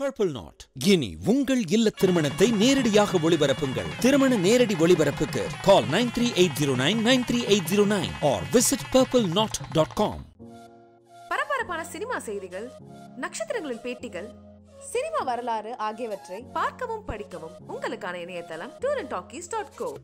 purple not இனி உங்கள் இல்ல திருமணத்தை நேரடியாக ஒளிபரப்புங்கள் திருமண நேரடி ஒளிபரப்புக்கு call nine three eight zero nine nine three eight zero nine or visit purple knot dot com பரபரப்பான சினிமா செய்திகள் நட்சத்திரங்களின் பேட்டிகள் சினிமா வரலாறு ஆகியவற்றை பார்க்கவும் படிக்கவும் உங்களுக்கான இணையதளம் tour and talkies dot co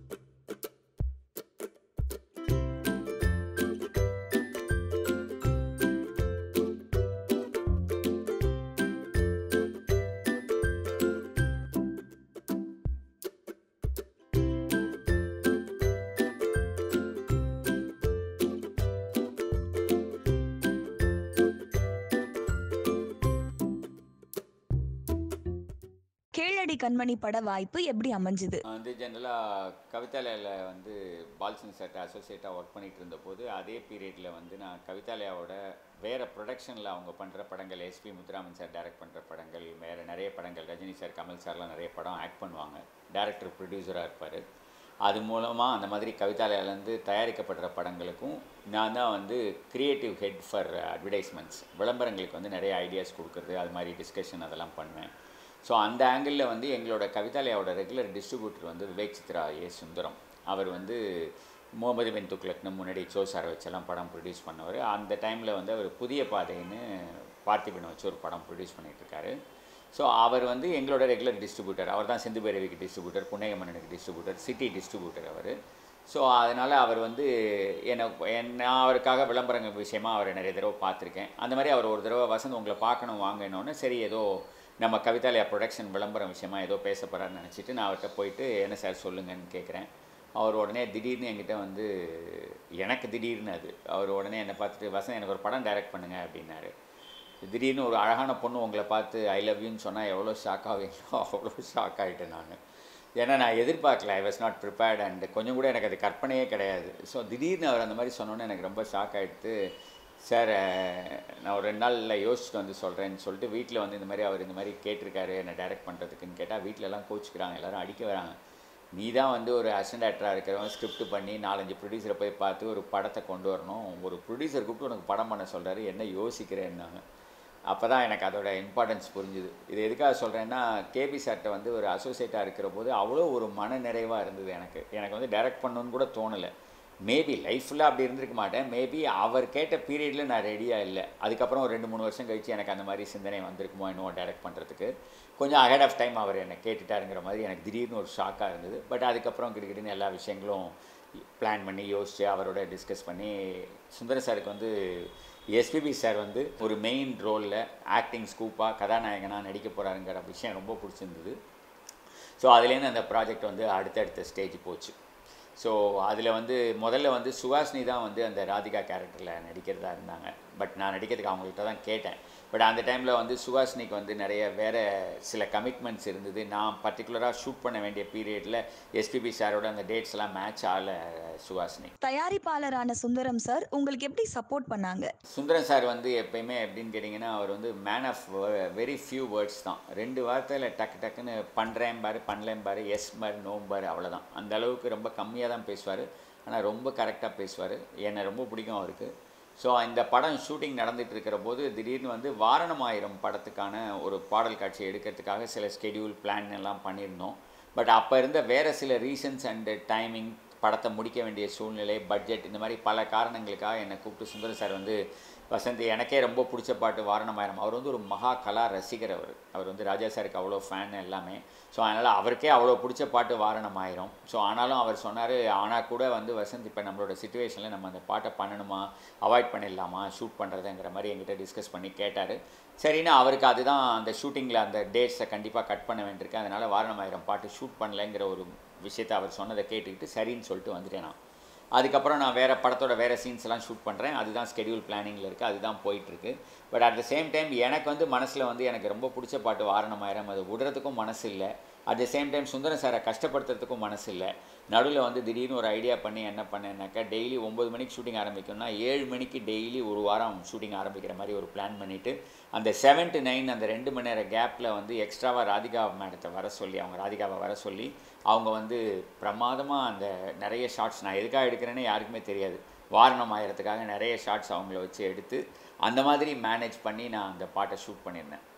Keladi Kanmani பட வாய்ப்பு எப்படி அமைஞ்சுது நான் வந்து ஜென்ரலாக கவிதாலயாவில் வந்து பால்சன் சார்ட்ட அசோசியேட்டாக ஒர்க் பண்ணிட்டு இருந்தபோது அதே பீரியடில் வந்து நான் கவிதாலயாவோட வேறு ப்ரொடக்ஷனில் அவங்க பண்ணுற படங்கள் எஸ்பி முத்துராமன் சார் டைரக்ட் பண்ணுற படங்கள் வேறு நிறைய படங்கள் ரஜினி சார் கமல் சார்லாம் நிறைய படம் ஆக்ட் பண்ணுவாங்க டேரக்டர் ப்ரொடியூசராக இருப்பார் அது மூலமாக அந்த மாதிரி கவிதாலயாலேருந்து தயாரிக்கப்படுற படங்களுக்கும் நான் தான் வந்து கிரியேட்டிவ் ஹெட் ஃபார் அட்வர்டைஸ்மெண்ட்ஸ் விளம்பரங்களுக்கு வந்து நிறைய ஐடியாஸ் கொடுக்குறது அது மாதிரி டிஸ்கஷன் அதெல்லாம் பண்ணுவேன் ஸோ அந்த ஆங்கிளில் வந்து எங்களோட கவிதாலயாவோட ரெகுலர் டிஸ்ட்ரிபியூட்டர் வந்து விவேக் சித்ரா ஏ சுந்தரம் அவர் வந்து முகமது பின் துக்லக்னு முன்னாடி சோ சாரை வச்செல்லாம் படம் ப்ரொடியூஸ் பண்ணவர் அந்த டைமில் வந்து அவர் புதிய பாதைன்னு பார்த்திபனை வச்சு ஒரு படம் ப்ரொடியூஸ் பண்ணிகிட்ருக்காரு ஸோ அவர் வந்து எங்களோட ரெகுலர் டிஸ்ட்ரிபியூட்டர் அவர் தான் சிந்து பேரவிக்கு டிஸ்ட்ரிபியூட்டர் புன்னகமன்னனுக்கு டிஸ்ட்ரிபியூட்டர் சிட்டி டிஸ்ட்ரிபியூட்டர் அவர் ஸோ அதனால் அவர் வந்து எனக்கு என் நான் அவருக்காக விளம்பரங்கள் விஷயமா அவரை நிறைய தடவை பார்த்துருக்கேன் அந்த மாதிரி அவர் ஒரு தடவை வசந்த் உங்களை பார்க்கணும் வாங்கினோன்னே சரி ஏதோ நம்ம கவிதாலயா ப்ரொடக்ஷன் விளம்பரம் விஷயமா ஏதோ பேச போகிறான்னு நினச்சிட்டு நான் அவர்கிட்ட போயிட்டு என்ன சார் சொல்லுங்கன்னு கேட்குறேன் அவர் உடனே திடீர்னு என்கிட்ட வந்து எனக்கு திடீர்னு அது அவர் உடனே என்னை பார்த்துட்டு வசந்த் எனக்கு ஒரு படம் டைரக்ட் பண்ணுங்க அப்படின்னாரு திடீர்னு ஒரு அழகான பொண்ணு உங்களை பார்த்து ஐ லவ் யூன்னு சொன்னால் எவ்வளோ ஷாக் ஆவீங்களோ அவ்வளோ ஷாக் ஆகிட்டேன் நான் ஏன்னா நான் எதிர்பார்க்கல I was not prepared and கொஞ்சம் கூட எனக்கு அது கற்பனையே கிடையாது ஸோ திடீர்னு அவர் அந்த மாதிரி சொன்னோன்னே எனக்கு ரொம்ப ஷாக் ஆகிடுத்து சார் நான் ஒரு ரெண்டு நாளில் யோசிச்சுட்டு வந்து சொல்கிறேன்னு சொல்லிட்டு வீட்டில் வந்து இந்த மாதிரி அவர் இந்த மாதிரி கேட்டிருக்காரு என்னை டைரக்ட் பண்ணுறதுக்குன்னு கேட்டால் வீட்டிலலாம் கோச்சிக்கிறாங்க எல்லோரும் அடிக்க வராங்க நீ தான் வந்து ஒரு அசிஸ்டன்ட் ஆக்டராக இருக்கிறவங்க ஸ்கிரிப்ட் பண்ணி நாலஞ்சு ப்ரொடியூசரை போய் பார்த்து ஒரு படத்தை கொண்டு வரணும் ஒரு ப்ரொடியூசர் கூப்பிட்டு உனக்கு படம் பண்ண சொல்கிறாரு என்ன யோசிக்கிறேன்னாங்க அப்போ தான் எனக்கு அதோட இம்பார்ட்டன்ஸ் புரிஞ்சுது இது எதுக்காக சொல்கிறேன்னா கேபி சார்கிட்ட வந்து ஒரு அசோசியேட்டாக இருக்கிற போது அவ்வளோ ஒரு மன நிறைவாக இருந்தது எனக்கு எனக்கு வந்து டைரக்ட் பண்ணணுன்னு கூட தோணலை மேபி லைஃப்பில் அப்படி இருந்திருக்க மாட்டேன் மேபி அவர் கேட்ட பீரியடில் நான் ரெடியாக இல்லை அதுக்கப்புறம் ஒரு ரெண்டு மூணு வருஷம் கழித்து எனக்கு அந்த மாதிரி சிந்தனை வந்திருக்குமோ இன்னும் டைரக்ட் பண்ணுறதுக்கு கொஞ்சம் அஹெட் ஆஃப் டைம் அவர் என்னை கேட்டுட்டாருங்கிற மாதிரி எனக்கு திடீர்னு ஒரு ஷாக்காக இருந்தது பட் அதுக்கப்புறம் கிட்டக்கிட்டு எல்லா விஷயங்களும் பிளான் பண்ணி யோசித்து அவரோட டிஸ்கஸ் பண்ணி சுந்தர சாருக்கு வந்து எஸ்பிபி சார் வந்து ஒரு மெயின் ரோலில் ஆக்டிங் ஸ்கூப்பாக கதாநாயகனாக நடிக்க போகிறாருங்கிற விஷயம் ரொம்ப பிடிச்சிருந்தது ஸோ அதுலேருந்து அந்த ப்ராஜெக்ட் வந்து அடுத்தடுத்த ஸ்டேஜ் போச்சு ஸோ அதில் வந்து முதல்ல வந்து சுஹாசினி தான் வந்து அந்த ராதிகா கேரக்டரில் நடிக்கிறதா இருந்தாங்க பட் நான் நடிக்கிறதுக்கு அவங்கள்ட்ட தான் கேட்டேன் பட் அந்த டைமில் வந்து சுஹாசினிக்கு வந்து நிறைய வேறு சில கமிட்மெண்ட்ஸ் இருந்தது நான் பர்டிகுலராக ஷூட் பண்ண வேண்டிய பீரியடில் எஸ்பிபி சாரோட அந்த டேட்ஸ் எல்லாம் மேட்ச் ஆகல சுஹாசினி தயாரிப்பாளரான சுந்தரம் சார் உங்களுக்கு எப்படி சப்போர்ட் பண்ணாங்க சுந்தரம் சார் வந்து எப்பயுமே எப்படின்னு கேட்டிங்கன்னா அவர் வந்து man of very few words தான் ரெண்டு வார்த்தையில் டக்கு டக்குன்னு பண்ணுறேன் பாரு பண்ணலேன் பாரு எஸ் பாரு நோ பாரு அவ்வளோதான் அந்த அளவுக்கு ரொம்ப கம்மியாக தான் பேசுவார் ஆனால் ரொம்ப கரெக்டாக பேசுவார் என்னை ரொம்ப பிடிக்கும் அவருக்கு ஸோ இந்த படம் ஷூட்டிங் நடந்துட்டு இருக்கிற போது திடீர்னு வந்து வாரணமாயிரம் படத்துக்கான ஒரு பாடல் காட்சி எடுக்கிறதுக்காக சில ஸ்கெடியூல் பிளான் எல்லாம் பண்ணியிருந்தோம் பட் அப்போ இருந்த வேறு சில ரீசன்ஸ் அண்டு டைமிங் படத்தை முடிக்க வேண்டிய சூழ்நிலை பட்ஜெட் இந்த மாதிரி பல காரணங்களுக்காக என்னை கூப்பிட்டு சுந்தர சார் வந்து வசந்த் எனக்கே ரொம்ப பிடிச்ச பாட்டு வாரணமாயிரம் அவர் வந்து ஒரு மகா கலா ரசிகர் அவர் அவர் வந்து ராஜா சாருக்கு அவ்வளோ ஃபேன் எல்லாமே ஸோ அதனால் அவருக்கே அவ்வளோ பிடிச்ச பாட்டு வாரணமாயிரம் ஸோ ஆனாலும் அவர் சொன்னார் ஆனால் கூட வந்து வசந்த் இப்போ நம்மளோட சுச்சுவேஷனில் நம்ம அந்த பாட்டை பண்ணணுமா அவாய்ட் பண்ணிடலாமா ஷூட் பண்ணுறதுங்கிற மாதிரி எங்கிட்ட டிஸ்கஸ் பண்ணி கேட்டார் சரின்னா அவருக்கு அதுதான் அந்த ஷூட்டிங்கில் அந்த டேட்ஸை கண்டிப்பாக கட் பண்ண வேண்டியிருக்கு அதனால் வாரணமாயிரம் பாட்டு ஷூட் பண்ணலைங்கிற ஒரு விஷயத்தை அவர் சொன்னதை கேட்டுக்கிட்டு சரின்னு சொல்லிட்டு வந்துட்டேன் நான் அதுக்கப்புறம் நான் வேறு படத்தோட வேறு சீன்ஸ் எல்லாம் ஷூட் பண்ணுறேன் அதுதான் ஸ்கெடியூல் பிளானிங்கில் இருக்குது அதுதான் போயிட்டுருக்கு but at the same time எனக்கு வந்து மனசில் வந்து எனக்கு ரொம்ப பிடிச்ச பாட்டு வாரணமாயிரம் அது விடுறதுக்கும் மனசு இல்லை at the same time Sundaram சாரை கஷ்டப்படுத்துறதுக்கும் மனசு இல்லை நடுவில் வந்து திடீர்னு ஒரு ஐடியா பண்ணி என்ன பண்ணேன்னாக்கா டெய்லி ஒம்பது மணிக்கு ஷூட்டிங் ஆரம்பிக்கணும்னா ஏழு மணிக்கு டெய்லி ஒரு வாரம் ஷூட்டிங் ஆரம்பிக்கிற மாதிரி ஒரு பிளான் பண்ணிவிட்டு அந்த செவன் டு நைன் அந்த ரெண்டு மணி நேரம் கேப்பில் வந்து எக்ஸ்ட்ராவாக ராதிகா மேடத்தை வர சொல்லி அவங்க ராதிகாவை வர சொல்லி அவங்க வந்து பிரமாதமாக அந்த நிறைய ஷார்ட்ஸ் நான் எதுக்காக எடுக்கிறேன்னு யாருக்குமே தெரியாது வாரணம் ஆயிரத்துக்காக நிறைய ஷார்ட்ஸ் அவங்கள வச்சு எடுத்து அந்த மாதிரி மேனேஜ் பண்ணி நான் அந்த பாட்டை ஷூட் பண்ணியிருந்தேன்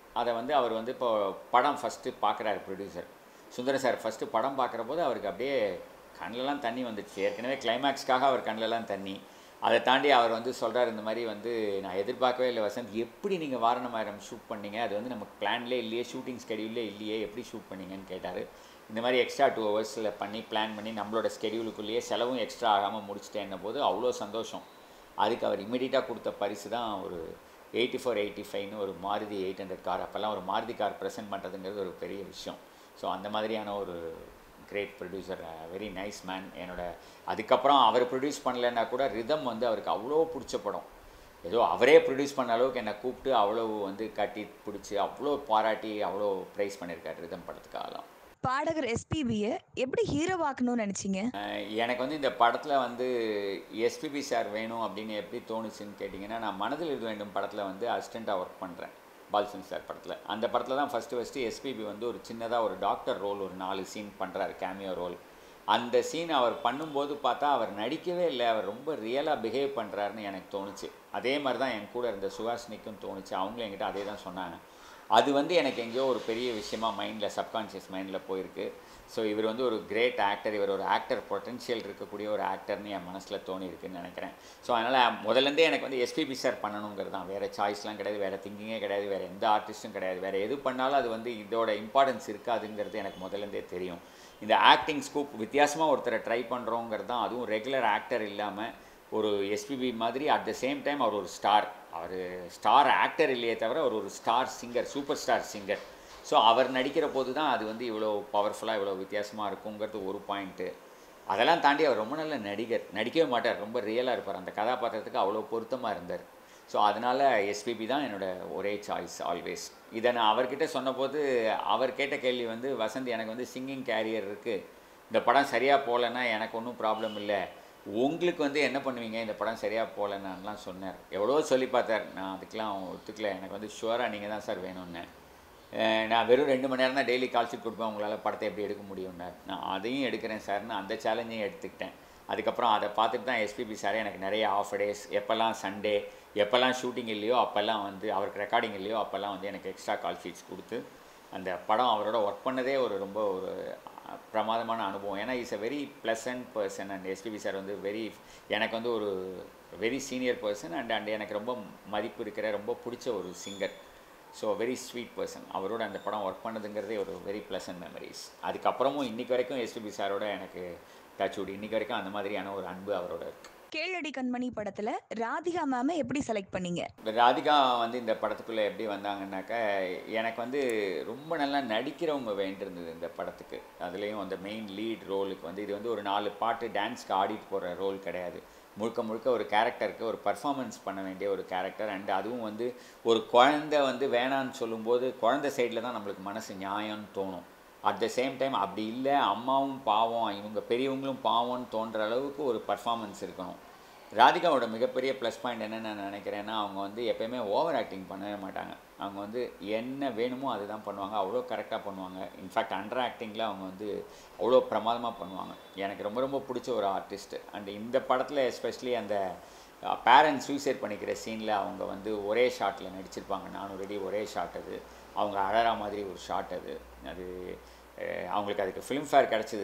அதை வந்து அவர் வந்து இப்போ படம் ஃபஸ்ட்டு பார்க்குறாரு ப்ரொடியூசர் சுந்தரம் சார் ஃபஸ்ட்டு படம் பார்க்குற போது அவருக்கு அப்படியே கண்ணிலலாம் தண்ணி வந்துடுச்சு ஏற்கனவே கிளைமேக்ஸ்க்காக அவர் கண்ணிலலாம் தண்ணி அதை தாண்டி அவர் வந்து சொல்கிறார் இந்த மாதிரி வந்து நான் எதிர்பார்க்கவே இல்லை வசந்த் எப்படி நீங்கள் வாரணமாயிரம் ஷூட் பண்ணீங்க அது வந்து நமக்கு பிளான்லேயே இல்லையே ஷூட்டிங் ஸ்கெடியூலே இல்லையே எப்படி ஷூட் பண்ணீங்கன்னு கேட்டார் இந்த மாதிரி எக்ஸ்ட்ரா டூ ஹவர்ஸில் பண்ணி பிளான் பண்ணி நம்மளோட ஸ்கெடியூலுக்குள்ளேயே செலவும் எக்ஸ்ட்ரா ஆகாமல் முடிச்சிட்டேன்ன போது அவ்வளோ சந்தோஷம் அதுக்கு அவர் இமீடியட்டாக கொடுத்த பரிசு தான் ஒரு எயிட்டி ஃபோர் எயிட்டி ஃபைவ்னு ஒரு மாருதி எயிட் ஹண்ட்ரட் கார் அப்போல்லாம் ஒரு மாருதி கார் ப்ரெசென்ட் பண்ணுறதுங்கிறது ஒரு பெரிய விஷயம் ஸோ அந்த மாதிரியான ஒரு great producer very nice man என்னோட அதுக்கப்புறம் அவர் ப்ரொடியூஸ் பண்ணலைன்னா கூட ரிதம் வந்து அவருக்கு அவ்வளோ பிடிச்ச படம் ஏதோ அவரே ப்ரொடியூஸ் பண்ண அளவுக்கு என்னை கூப்பிட்டு அவ்வளோ வந்து கட்டி பிடிச்சி அவ்வளோ பாராட்டி அவ்வளோ ப்ரைஸ் பண்ணியிருக்காரு ரிதம் படத்துக்காகலாம் பாடகர் எஸ்பிபியை எப்படி ஹீரோவாக்கணும்னு நினைச்சீங்க அஹ் எனக்கு வந்து இந்த படத்தில் வந்து எஸ்பிபி சார் வேணும் அப்படின்னு எப்படி தோணுச்சுன்னு கேட்டிங்கன்னா நான் மனதில் இது வேண்டும் படத்தில் வந்து அசிஸ்டண்ட்டாக ஒர்க் பண்ணுறேன் பால்சன் சார் படத்தில் அந்த படத்தில் தான் ஃபஸ்ட்டு ஃபஸ்ட்டு எஸ்பிபி வந்து ஒரு சின்னதாக ஒரு டாக்டர் ரோல் ஒரு நாலு சீன் பண்ணுறாரு கேமியோ ரோல் அந்த சீன் அவர் பண்ணும்போது பார்த்தா அவர் நடிக்கவே இல்லை அவர் ரொம்ப ரியலாக பிஹேவ் பண்ணுறாருன்னு எனக்கு தோணுச்சு அதே மாதிரி தான் என் கூட இருந்த சுஹாசினிக்கும் தோணுச்சு அவங்களும் என்கிட்ட அதே தான் சொன்னாங்க அது வந்து எனக்கு எங்கேயோ ஒரு பெரிய விஷயமா மைண்டில் சப்கான்ஷியஸ் மைண்டில் போயிருக்கு ஸோ இவர் வந்து ஒரு கிரேட் ஆக்டர் இவர் ஒரு ஆக்டர் பொட்டன்ஷியல் இருக்கக்கூடிய ஒரு ஆக்டர்னு என் மனசில் தோணி இருக்குன்னு நினைக்கிறேன் ஸோ அதனால் முதல்லேருந்தே எனக்கு வந்து எஸ்பிபி சார் பண்ணணுங்கிறது தான் வேறு சாய்ஸ்லாம் கிடையாது வேறு திங்கிங்கே கிடையாது வேறு எந்த ஆர்டிஸ்ட்டும் கிடையாது வேறு எது பண்ணாலும் அது வந்து இதோட இம்பார்ட்டன்ஸ் இருக்காதுங்கிறது எனக்கு முதல்லேருந்தே தெரியும் இந்த ஆக்டிங் ஸ்கூப் வித்தியாசமாக ஒருத்தரை ட்ரை பண்ணுறோங்கிறது தான் அதுவும் ரெகுலர் ஆக்டர் இல்லாமல் ஒரு எஸ்பிபி மாதிரி அட் த சேம் டைம் அவர் ஒரு ஸ்டார் அவர் ஸ்டார் ஆக்டர் இல்லையே தவிர அவர் ஒரு star singer super star singer so அவர் நடிக்கிற போது தான் அது வந்து இவ்வளோ பவர்ஃபுல்லாக இவ்வளோ வித்தியாசமாக இருக்குங்கிறது ஒரு பாயிண்ட்டு அதெல்லாம் தாண்டி அவர் ரொம்ப நல்ல நடிகர் நடிக்கவே மாட்டார் ரொம்ப ரியலாக இருப்பார் அந்த கதாபாத்திரத்துக்கு அவ்வளோ பொருத்தமாக இருந்தார் ஸோ அதனால் எஸ்பிபி தான் என்னோட ஒரே சாய்ஸ் ஆல்வேஸ் இதை நான் அவர்கிட்ட சொன்னபோது அவர் கேட்ட கேள்வி வந்து வசந்த் எனக்கு வந்து சிங்கிங் கேரியர் இருக்குது இந்த படம் சரியாக போகலன்னா எனக்கு ஒன்றும் ப்ராப்ளம் இல்லை உங்களுக்கு வந்து என்ன பண்ணுவீங்க இந்த படம் சரியாக போகலன்னான்லாம் சொன்னார் எவ்வளோ சொல்லி பார்த்தார் நான் அதுக்கெலாம் ஒத்துக்கல எனக்கு வந்து ஷுவராக நீங்கள் தான் சார் வேணும்னு அஹ் நான் வெறும் ரெண்டு மணி நேரம் தான் டெய்லி கால் ஷீட் கொடுப்பேன் உங்களால் படத்தை எப்படி எடுக்க முடியும்னார் நான் அதையும் எடுக்கிறேன் சார்னு அந்த சேலஞ்சையும் எடுத்துக்கிட்டேன் அதுக்கப்புறம் அதை பார்த்துட்டு தான் எஸ்பிபி சார் எனக்கு நிறைய ஆஃப் டேஸ் எப்போல்லாம் சண்டே எப்போல்லாம் ஷூட்டிங் இல்லையோ அப்போல்லாம் வந்து அவருக்கு ரெக்கார்டிங் இல்லையோ அப்போல்லாம் வந்து எனக்கு எக்ஸ்ட்ரா கால் ஷீட்ஸ் கொடுத்து அந்த படம் அவரோட ஒர்க் பண்ணதே ஒரு ரொம்ப ஒரு அஹ், பிரமாதமான அனுபவம் ஏன்னா is a very pleasant person and SPB sir வந்து வெரி எனக்கு வந்து ஒரு very senior person and and எனக்கு ரொம்ப மதிப்பு இருக்கிற ரொம்ப பிடிச்ச ஒரு singer so very sweet person அவரோட அந்த படம் ஒர்க் பண்ணதுங்கிறதே ஒரு வெரி ப்ளசன்ட் மெமரிஸ் அதுக்கப்புறமும் இன்றைக்கி வரைக்கும் எஸ்பிபி சாரோட எனக்கு டச் உட் இன்றைக்கி வரைக்கும் அந்த மாதிரியான ஒரு அன்பு அவரோட இருக்குது கேளடி கண்மணி படத்துல ராதிகா மேம எப்படி செலக்ட் பண்ணீங்க இப்ப ராதிகா வந்து இந்த படத்துக்குள்ளே எப்படி வந்தாங்கன்னாக்கா எனக்கு வந்து ரொம்ப நல்லா நடிக்கிறவங்க வேண்டியிருந்தது இந்த படத்துக்கு அதுலேயும் அந்த மெயின் லீட் ரோலுக்கு வந்து இது வந்து ஒரு நாலு பாட்டு டான்ஸ்க்கு ஆடிட்டு போகிற ரோல் கிடையாது முழுக்க முழுக்க ஒரு கேரக்டருக்கு ஒரு பர்ஃபார்மன்ஸ் பண்ண வேண்டிய ஒரு கேரக்டர் அண்ட் அதுவும் வந்து ஒரு குழந்தை வந்து வேணான்னு சொல்லும்போது குழந்தை சைடில் தான் நம்மளுக்கு மனசு நியாயம்னு தோணும் அட் த சேம் டைம் அப்படி இல்லை அம்மாவும் பாவம் இவங்க பெரியவங்களும் பாவம்னு தோன்ற அளவுக்கு ஒரு பர்ஃபார்மன்ஸ் இருக்கணும் ராதிகாவோட மிகப்பெரிய ப்ளஸ் பாயிண்ட் என்னன்னு நான் நினைக்கிறேன்னா அவங்க வந்து எப்பயுமே ஓவர் ஆக்டிங் பண்ணவே மாட்டாங்க அவங்க வந்து என்ன வேணுமோ அதுதான் பண்ணுவாங்க அவ்வளோ கரெக்டாக பண்ணுவாங்க இன்ஃபேக்ட் அண்டர் ஆக்டிங்கில் அவங்க வந்து அவ்வளோ பிரமாதமாக பண்ணுவாங்க எனக்கு ரொம்ப ரொம்ப பிடிச்ச ஒரு ஆர்டிஸ்ட் அண்ட் இந்த படத்தில் எஸ்பெஷலி அந்த பேரண்ட்ஸ் சூசைட் பண்ணிக்கிற சீனில் அவங்க வந்து ஒரே ஷாட்டில் நடிச்சிருப்பாங்க நானும் ரெடி ஒரே ஷாட் அது அவங்க அழற மாதிரி ஒரு ஷாட் அது அது அஹ், அவங்களுக்கு அதுக்கு ஃபிலிம்ஃபேர் கிடச்சிது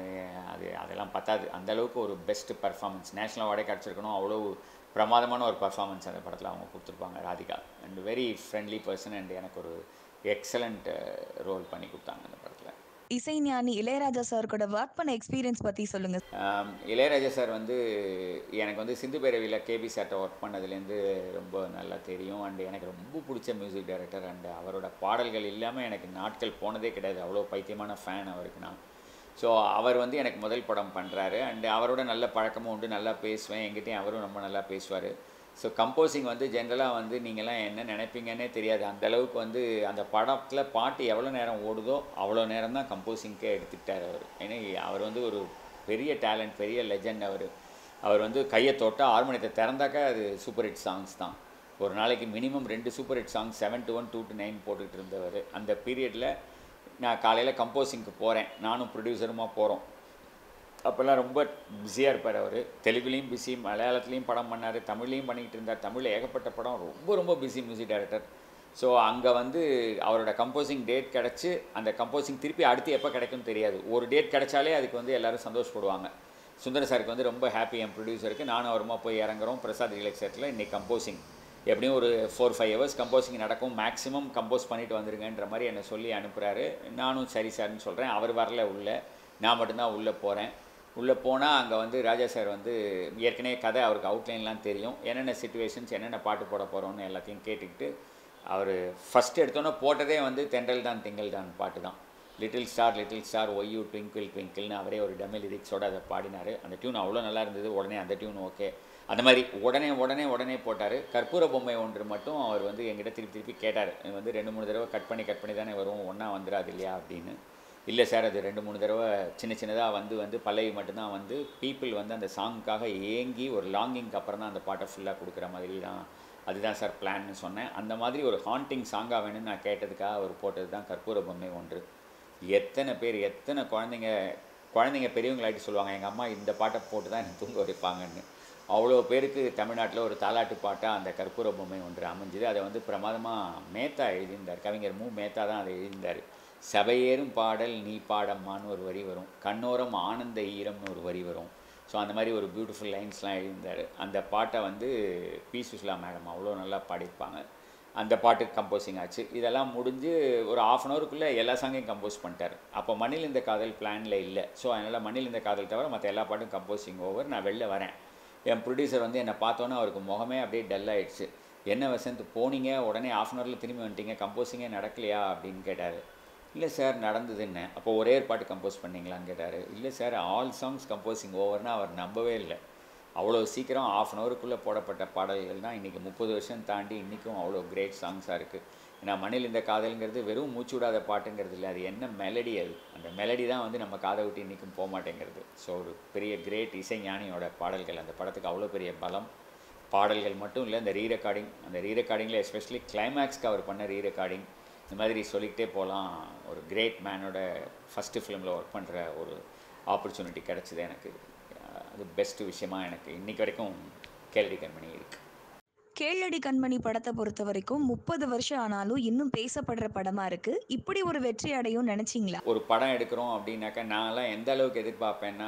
அது அதெல்லாம் பத்தாது அந்த அளவுக்கு ஒரு பெஸ்ட் பர்ஃபார்மன்ஸ் நேஷ்னல் அவார்டே கிடச்சிருக்கணும் அவ்வளோ பிரமாதமான ஒரு பர்ஃபார்மன்ஸ் அந்த படத்தில் அவங்க கொடுத்துருப்பாங்க Radhika and very friendly person and எனக்கு ஒரு எக்ஸலண்ட் ரோல் பண்ணி கொடுத்தாங்க அந்த படத்தில் இசைஞானி இளையராஜா சார் கூட ஒர்க் பண்ண எக்ஸ்பீரியன்ஸ் பத்தி சொல்லுங்க ஆம், இளையராஜா சார் வந்து எனக்கு வந்து சிந்து பேரவியில் கேபி சார்ட்ட ஒர்க் பண்ணதுலேருந்து ரொம்ப நல்லா தெரியும் அண்ட் எனக்கு ரொம்ப பிடிச்ச மியூசிக் டைரக்டர் அண்ட் அவரோட பாடல்கள் இல்லாமல் எனக்கு நாட்கள் போனதே கிடையாது அவ்வளோ பைத்தியமான ஃபேன் அவருக்கு நான் ஸோ அவர் வந்து எனக்கு முதல் படம் பண்ணுறாரு அண்ட் அவரோட நல்ல பழக்கமும் உண்டு நல்லா பேசுவேன் எங்கிட்டையும் அவரும் ரொம்ப நல்லா பேசுவார் ஸோ கம்போசிங் வந்து ஜென்ரலாக வந்து நீங்கள்லாம் என்ன நினைப்பீங்கன்னே தெரியாது அந்த அளவுக்கு வந்து அந்த படத்தில் பாட்டு எவ்வளோ நேரம் ஓடுதோ அவ்வளோ நேரம் தான் கம்போசிங்க்கே எடுத்துக்கிட்டார் அவர் ஏன்னா அவர் வந்து ஒரு பெரிய டேலண்ட் பெரிய லெஜண்ட் அவர் அவர் வந்து கையை தொட்டால் ஹார்மோனியத்தை திறந்தாக்கா அது சூப்பர் ஹிட் சாங்ஸ் தான் ஒரு நாளைக்கு மினிமம் ரெண்டு super hit songs seven two one two two nine போட்டுக்கிட்டு இருந்தவர் அந்த பீரியடில் நான் காலையில் கம்போசிங்க்கு போகிறேன் நானும் ப்ரொடியூசருமா போகிறோம் அப்போல்லாம் ரொம்ப பிஸியாக இருப்பார் அவர் தெலுங்குலேயும் பிஸி மலையாளத்துலேயும் படம் பண்ணார் தமிழ்லேயும் பண்ணிக்கிட்டு இருந்தார் தமிழில் ஏகப்பட்ட படம் ரொம்ப ரொம்ப பிஸி மியூசிக் டைரக்டர் ஸோ அங்கே வந்து அவரோட கம்போசிங் டேட் கிடச்சி அந்த கம்போசிங் திருப்பி அடுத்து எப்போ கிடைக்கும்னு தெரியாது ஒரு டேட் கிடைச்சாலே அதுக்கு வந்து எல்லாரும் சந்தோஷப்படுவாங்க சுந்தர சாருக்கு வந்து ரொம்ப ஹாப்பி என் ப்ரொடியூசருக்கு நானும் அவருமா போய் இறங்குறோம் பிரசாத் ரிலாக்ஸேட்டில் இன்னைக்கு கம்போசிங் எப்படியும் ஒரு ஃபோர் ஃபைவ் ஹவர்ஸ் கம்போசிங் நடக்கும் மேக்ஸிமம் கம்போஸ் பண்ணிட்டு வந்துருங்கன்ற மாதிரி என்னை சொல்லி அனுப்புகிறாரு நானும் சரி சார்னு சொல்கிறேன் அவர் வரல உள்ளே நான் மட்டும்தான் உள்ளே போகிறேன் உள்ளே போனால் அங்கே வந்து ராஜா சார் வந்து ஏற்கனவே கதை அவருக்கு அவுட்லைன்லாம் தெரியும் என்னென்ன சுச்சுவேஷன்ஸ் என்னென்ன பாட்டு போட போகிறோன்னு எல்லாத்தையும் கேட்டுக்கிட்டு அவர் ஃபஸ்ட் எடுத்தோன்னே போட்டதே வந்து தென்றல் தான் திங்கள் தான் பாட்டு தான் little star little star why you twinkle ட்விங்கிள்னு அவரே ஒரு டெமி லிரிக்ஸோட அதை பாடினார் அந்த டியூன் அவ்வளோ நல்லா இருந்தது உடனே அந்த டியூன் ஓகே அந்த மாதிரி உடனே உடனே உடனே போட்டார் கற்பூர பொம்மை ஒன்று மட்டும் அவர் வந்து எங்கிட்ட திருப்பி திருப்பி கேட்டார் இது வந்து ரெண்டு மூணு தடவை கட் பண்ணி கட் பண்ணி தானே வரும் ஒன்றா வந்துடாது இல்லையா அப்படின்னு இல்லை சார் அது ரெண்டு மூணு தடவை சின்ன சின்னதாக வந்து வந்து பல்லவி மட்டும்தான் வந்து பீப்புள் வந்து அந்த சாங்க்காக ஏங்கி ஒரு லாங்கிங்க்கு அப்புறம் தான் அந்த பாட்டை ஃபுல்லாக கொடுக்குற மாதிரி தான் அதுதான் சார் பிளான்னு சொன்னேன் அந்த மாதிரி ஒரு ஹாண்டிங் சாங்காக வேணும்னு நான் கேட்டதுக்காக அவர் போட்டது தான் கற்பூர பொம்மை ஒன்று எத்தனை பேர் எத்தனை குழந்தைங்க குழந்தைங்க பெரியவங்களாயிட்டு சொல்லுவாங்க எங்கள் அம்மா இந்த பாட்டை போட்டு தான் எனக்கு தூங்க வைப்பாங்கன்னு அவ்வளோ பேருக்கு தமிழ்நாட்டில் ஒரு தாலாட்டு பாட்டாக அந்த கற்பூர பொம்மை ஒன்று அமைஞ்சுது அதை வந்து பிரமாதமாக மேத்தா எழுதியிருந்தார் கவிஞர் மு மேத்தா தான் அதை எழுதியிருந்தார் சபையேறும் பாடல் நீ பாடம்மான்னு ஒரு வரி வரும் கண்ணோரம் ஆனந்த ஈரம்னு ஒரு வரி வரும் ஸோ அந்த மாதிரி ஒரு பியூட்டிஃபுல் லைன்ஸ்லாம் எழுதியிருந்தார் அந்த பாட்டை வந்து பி சுஷ்லா மேடம் அவ்வளோ நல்லா பாடியிருப்பாங்க அந்த பாட்டுக்கு கம்போசிங் ஆச்சு இதெல்லாம் முடிஞ்சு ஒரு ஆஃப் அன் ஹவருக்குள்ளே எல்லா சாங்கையும் கம்போஸ் பண்ணிட்டார் அப்போ மண்ணில் இந்த காதல் பிளானில் இல்லை ஸோ அதனால் மண்ணில் இந்த காதல் தவிர மற்ற எல்லா பாட்டும் கம்போசிங் ஓவர் நான் வெளில வரேன் என் ப்ரொடியூசர் வந்து என்னை பார்த்தோன்னே அவருக்கு முகமே அப்படியே டல் ஆயிடுச்சு என்ன வசந்த் போனீங்க உடனே ஆஃப் அன் ஹவரில் திரும்பி வந்துட்டீங்க கம்போசிங்கே நடக்கலையா அப்படின்னு கேட்டார் இல்லை சார் நடந்தது என்ன அப்போ ஒரே ஒரு பாட்டு கம்போஸ் பண்ணீங்களான்னு கேட்டார் இல்லை சார் ஆல் சாங்ஸ் கம்போசிங் ஓவர்னு அவர் நம்பவே இல்லை அவ்வளோ சீக்கிரம் ஆஃப் அன் ஹவருக்குள்ளே போடப்பட்ட பாடல்கள் தான் இன்றைக்கி முப்பது வருஷம் தாண்டி இன்றைக்கும் அவ்வளோ கிரேட் சாங்ஸாக இருக்குது ஏன்னா மண்ணில் இந்த காதல்ங்கிறது வெறும் மூச்சு விடாத பாட்டுங்கிறது இல்லை அது என்ன மெலடி அது அந்த மெலடி தான் வந்து நம்ம காதை விட்டு இன்றைக்கும் போக மாட்டேங்கிறது ஸோ ஒரு பெரிய கிரேட் இசைஞானியோட பாடல்கள் அந்த படத்துக்கு அவ்வளோ பெரிய பலம் பாடல்கள் மட்டும் இல்லை இந்த ரீ ரெக்கார்டிங் அந்த ரீ ரெக்கார்டிங்கில் எஸ்பெஷலி கிளைமேக்ஸ்க்கு அவர் பண்ண ரீ ரெக்கார்டிங் இந்த மாதிரி சொல்லிக்கிட்டே போகலாம் ஒரு கிரேட் மேனோட ஃபஸ்ட்டு ஃபிலிமில் ஒர்க் பண்ணுற ஒரு ஆப்பர்ச்சுனிட்டி கிடச்சிது எனக்கு அது பெஸ்ட்டு விஷயமா எனக்கு இன்றைக்கி வரைக்கும் கேள்வி கண்மணி இருக்குது கேளடி கண்மணி படத்தை பொறுத்த வரைக்கும் முப்பது வருஷம் ஆனாலும் இன்னும் பேசப்படுற படமா இருக்கு இப்படி ஒரு வெற்றி அடையும் நினைச்சீங்களா ஒரு படம் எடுக்கிறோம் அப்படின்னாக்கா நான்லாம் எந்த அளவுக்கு எதிர்பார்ப்பேன்னா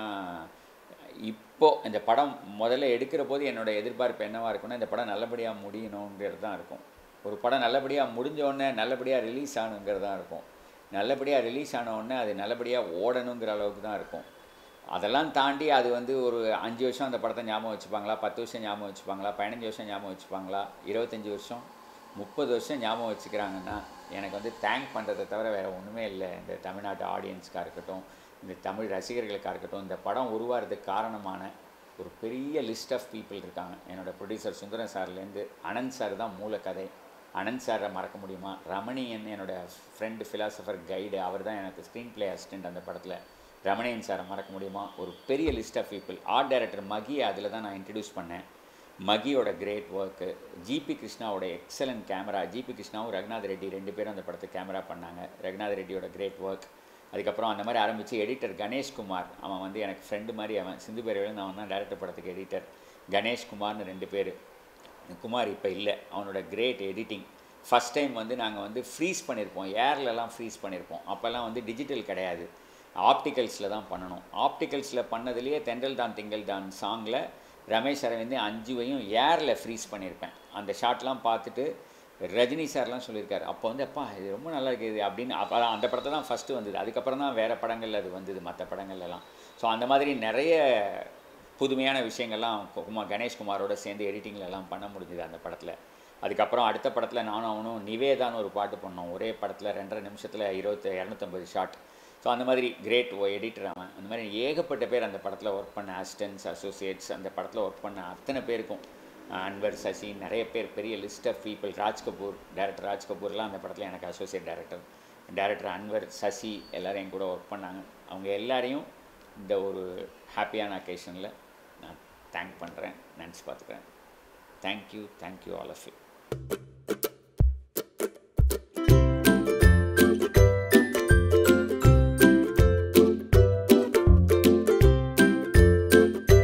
இப்போ இந்த படம் முதல்ல எடுக்கிற போது என்னோட எதிர்பார்ப்பு என்னவாக இருக்கும்னா இந்த படம் நல்லபடியாக முடியணுங்கிறது தான் இருக்கும் ஒரு படம் நல்லபடியாக முடிஞ்ச உடனே நல்லபடியாக ரிலீஸ் ஆகணுங்கிறது தான் இருக்கும் நல்லபடியாக ரிலீஸ் ஆன உடனே அது நல்லபடியாக ஓடணுங்கிற அளவுக்கு தான் இருக்கும் அதெல்லாம் தாண்டி அது வந்து ஒரு அஞ்சு வருஷம் அந்த படத்தை ஞாபகம் வச்சுப்பாங்களா பத்து வருஷம் ஞாபகம் வச்சுப்பாங்களா பதினஞ்சு வருஷம் ஞாபகம் வச்சுப்பாங்களா இருபத்தஞ்சி வருஷம் முப்பது வருஷம் ஞாபகம் வச்சுக்கிறாங்கன்னா எனக்கு வந்து தேங்க் பண்ணுறதை தவிர வேறு ஒன்றுமே இல்லை இந்த தமிழ்நாட்டு ஆடியன்ஸ்க்காக இருக்கட்டும் இந்த தமிழ் ரசிகர்களுக்காக இருக்கட்டும் இந்த படம் உருவாகிறதுக்கு காரணமான ஒரு பெரிய லிஸ்ட் ஆஃப் பீப்புள் இருக்காங்க என்னோட ப்ரொடியூசர் சுந்தரன் சார்லேருந்து அனந்த் சார் தான் மூலக்கதை அனந்த் சாரை மறக்க முடியுமா ரமணியன் என்னோட ஃப்ரெண்டு ஃபிலாசபர் கைடு அவர் தான் எனக்கு ஸ்க்ரீன் பிளே அசிஸ்டன்ட் அந்த படத்தில் ரமணியன் சாரை மறக்க முடியுமா ஒரு பெரிய list of people art director மகியை அதில் தான் நான் இன்ட்ரடியூஸ் பண்ணேன் மகியோட கிரேட் ஒர்க்கு ஜிபி கிருஷ்ணாவோட எக்ஸலண்ட் கேமரா ஜிபி கிருஷ்ணாவும் ரகுநாத் ரெட்டி ரெண்டு பேரும் அந்த படத்துக்கு கேமரா பண்ணாங்க ரகுநாத் ரெட்டியோட கிரேட் ஒர்க் அதுக்கப்புறம் அந்த மாதிரி ஆரம்பித்து எடிட்டர் கணேஷ்குமார் அவன் வந்து எனக்கு ஃப்ரெண்டு மாதிரி அவன் சிந்து பேரவையில் அவன் தான் டேரக்டர் படத்துக்கு எடிட்டர் கணேஷ்குமார்னு ரெண்டு பேர் குமார் இப்போ இல்லை அவனோட கிரேட் எடிட்டிங் ஃபஸ்ட் டைம் வந்து நாங்கள் வந்து ஃப்ரீஸ் பண்ணியிருப்போம் ஏர்லலாம் ஃப்ரீஸ் பண்ணியிருப்போம் அப்போல்லாம் வந்து டிஜிட்டல் கிடையாது ஆப்டிகல்ஸில் தான் பண்ணணும் ஆப்டிகல்ஸில் பண்ணதுலேயே தென்றல் தான் திங்கள் தான் சாங்கில் ரமேஷ் அரவிந்த் அஞ்சுவையும் ஏரில் ஃப்ரீஸ் பண்ணியிருப்பேன் அந்த ஷாட்லாம் பார்த்துட்டு ரஜினி சார்லாம் சொல்லியிருக்காரு அப்போ வந்து அப்பா இது ரொம்ப நல்லா இருக்குது அப்படின்னு அப்போ அந்த படத்தை தான் ஃபஸ்ட்டு வந்தது அதுக்கப்புறம் தான் வேறு படங்கள் அது வந்தது மற்ற படங்கள்லாம் ஸோ அந்த மாதிரி நிறைய புதுமையான விஷயங்கள்லாம் குமார் கணேஷ்குமாரோட சேர்ந்து எடிட்டிங்லலாம் பண்ண முடிஞ்சுது அந்த படத்தில் அதுக்கப்புறம் அடுத்த படத்தில் நானும் அவனும் நிவேதான்னு ஒரு பாட்டு பண்ணோம் ஒரே படத்தில் ரெண்டரை நிமிஷத்தில் இருபத்தி இரநூத்தம்பது ஷாட் ஸோ அந்த மாதிரி கிரேட் எடிட்டர் அவன் அந்த மாதிரி ஏகப்பட்ட பேர் அந்த படத்தில் ஒர்க் பண்ண அசிஸ்டன்ஸ் அசோசியேட்ஸ் அந்த படத்தில் ஒர்க் பண்ண அத்தனை பேருக்கும் அன்வர் சசி நிறைய பேர் பெரிய list of people Raj Kapoor director Raj கபூர்லாம் அந்த படத்தில் எனக்கு associate director director Anwar Sasi எல்லோரும் என் கூட ஒர்க் பண்ணாங்க அவங்க எல்லாரையும் இந்த ஒரு ஹாப்பியான அக்கேஷனில் நான் தேங்க் பண்ணுறேன் நினச்சி பார்த்துக்கிறேன் thank you thank you all of you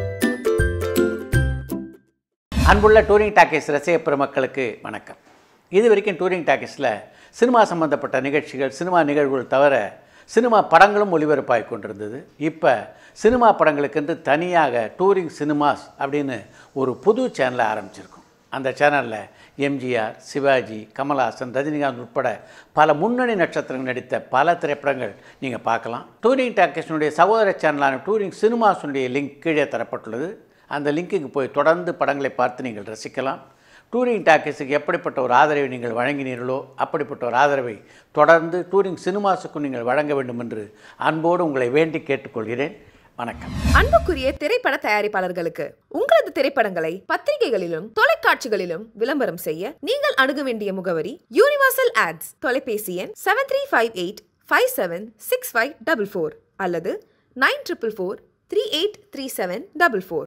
அன்புள்ள டூரிங் டாக்கீஸ் ரசிக பெருமக்களுக்கு வணக்கம் இது வரைக்கும் டூரிங் டாக்கீஸில் சினிமா சம்பந்தப்பட்ட நிகழ்ச்சிகள் சினிமா நிகழ்வுகள் தவிர சினிமா படங்களும் ஒளிபரப்பாகி கொண்டிருந்தது இப்போ சினிமா படங்களுக்கென்று தனியாக டூரிங் சினிமாஸ் அப்படின்னு ஒரு புது சேனலை ஆரம்பிச்சிருக்கோம் அந்த சேனலில் எம்ஜிஆர் சிவாஜி கமல்ஹாசன் ரஜினிகாந்த் உட்பட பல முன்னணி நட்சத்திரங்கள் நடித்த பல திரைப்படங்கள் நீங்கள் பார்க்கலாம் டூரிங் டாக்கீஸினுடைய சகோதர சேனலான டூரிங் சினிமாஸினுடைய லிங்க் கீழே தரப்பட்டுள்ளது அந்த லிங்க்குக்கு போய் தொடர்ந்து படங்களை பார்த்து நீங்கள் ரசிக்கலாம் டூரிங் டாக்கீஸுக்கு எப்படிப்பட்ட ஒரு ஆதரவை நீங்கள் வழங்கினீர்களோ அப்படிப்பட்ட ஒரு ஆதரவை தொடர்ந்து டூரிங் சினிமாஸுக்கும் நீங்கள் வழங்க வேண்டும் என்று அன்போடு உங்களை வேண்டி கேட்டுக்கொள்கிறேன் வணக்கம் அன்புக்குரிய திரைப்பட தயாரிப்பாளர்களுக்கு உங்களது திரைப்படங்களை பத்திரிகைகளிலும் தொலைக்காட்சிகளிலும் விளம்பரம் செய்ய நீங்கள் அணுக வேண்டிய முகவரி யூனிவர்சல் ஆட்ஸ் தொலைபேசி எண் seven three five eight five seven six five double four அல்லது nine triple four three eight three seven double four